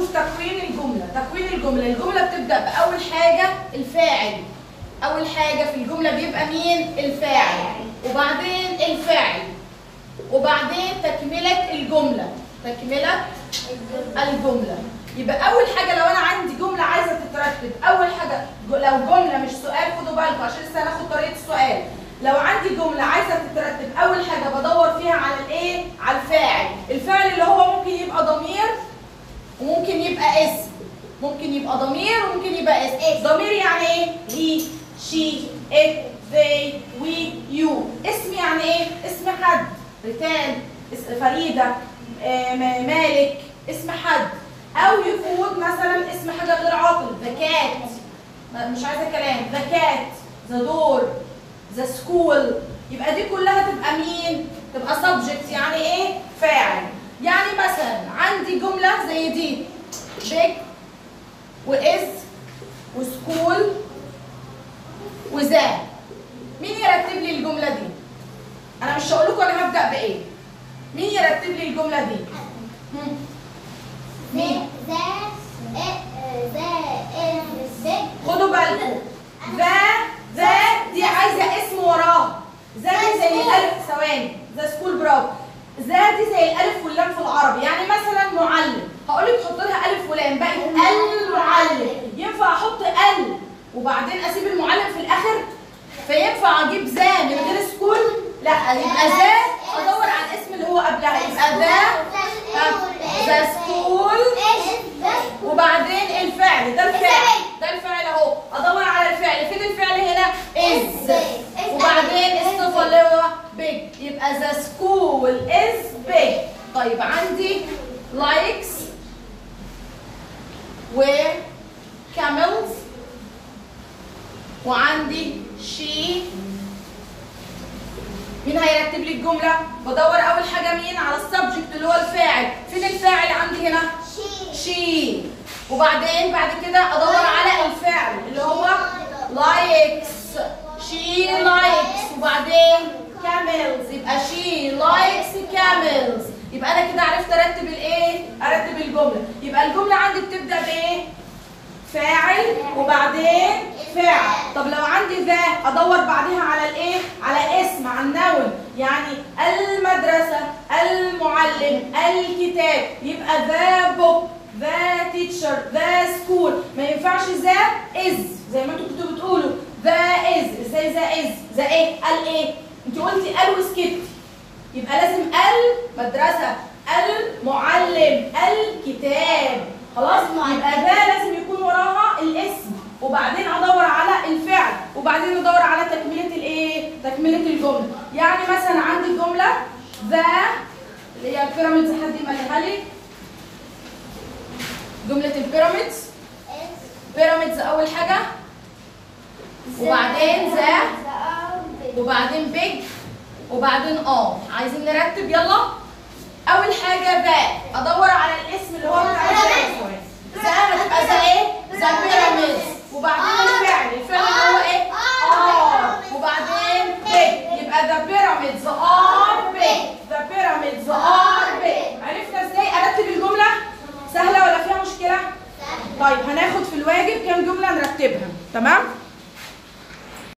نشوف تكوين الجمله تكوين الجمله الجمله بتبدا باول حاجه الفاعل اول حاجه في الجمله بيبقى مين الفاعل وبعدين الفاعل وبعدين تكمله الجمله تكمله الجمله يبقى اول حاجه لو انا عندي جمله عايزه تترتب اول حاجه ج- لو جمله مش سؤال خدوا بالكم عشان لسه هناخد طريقه السؤال لو عندي جمله عايزه تترتب اول حاجه بدور فيها على الايه على الفاعل الفاعل اللي هو ممكن يبقى ضمير وممكن يبقى اسم ممكن يبقى ضمير وممكن يبقى اسم ضمير يعني ايه he she it they we you اسم يعني ايه اسم حد ريتان اس- فريده آه، م- مالك اسم حد او يكون مثلا اسم حاجه غير عاقل ذا كات مش عايزه كلام ذا كات ذا دور ذا سكول يبقى دي كلها تبقى مين تبقى subject يعني ايه فاعل يعني مثلا عندي جمله زي دي big واز وسكول وذا مين يرتب لي الجمله دي انا مش هقول لكم انا هبدا بايه مين يرتب لي الجمله دي هم. مين خدوا بالكم ذا ذا دي عايزه اسم وراها ذا دي زي الالف ثواني ذا سكول برافو ذا دي زي الالف واللام في العربي يعني مثلا معلم هقول لك حط لها الف ولام بقت المعلم ينفع احط ال وبعدين اسيب المعلم في الاخر فينفع اجيب ذا من غير سكول لا يبقى ذا ادور على الاسم اللي هو قبلها يبقى ذا ذا سكول وبعدين الفعل ده الفعل ده الفعل اهو ادور على الفعل فين الفعل هنا از وبعدين الصفه اللي هو big يبقى the school is big طيب عندي likes و camels وعندي she مين هيرتب لي الجمله بدور اول حاجه مين على السبجكت اللي هو الفاعل فين الفاعل عندي هنا شي وبعدين بعد كده ادور على الفعل اللي هو لايكس شي لايكس وبعدين كاملز يبقى شي لايكس كاملز يبقى انا كده عرفت ارتب الايه ارتب الجمله يبقى الجمله عندي بتبدا بايه فاعل وبعدين فاعل طب لو عندي ذا ادور بعدها على الايه على اسم على النون يعني المدرسه المعلم الكتاب يبقى ذا بوك ذا تيتشر ذا سكول ما ينفعش ذا از زي ما انتوا كنتوا بتقولوا ذا از ازاي ذا از ذا ايه ال ايه انت قلتي ال وسكتي يبقى لازم المدرسه المعلم الكتاب خلاص يبقى ده لازم يكون وراها الاسم وبعدين ادور على الفعل وبعدين ادور على تكمله الايه تكمله الجمله يعني مثلا عندي الجمله ذا اللي هي البيراميدز حد يمليها لي جمله البيراميدز بيراميدز اول حاجه وبعدين ذا وبعدين بيج وبعدين اه عايزين نرتب يلا اول حاجه ذا ادور على الاسم اللي هو بتاع الفعل ذا هتبقى ذا ايه ذا بيراميدز وبعدين الفعل الفعل اللي هو ايه ار وبعدين بيج يبقى ذا بيراميدز ار بيج ذا بيراميدز ار بيج عرفنا ازاي ارتب الجمله سهله ولا فيها مشكله طيب هناخد في الواجب كام جمله نرتبها تمام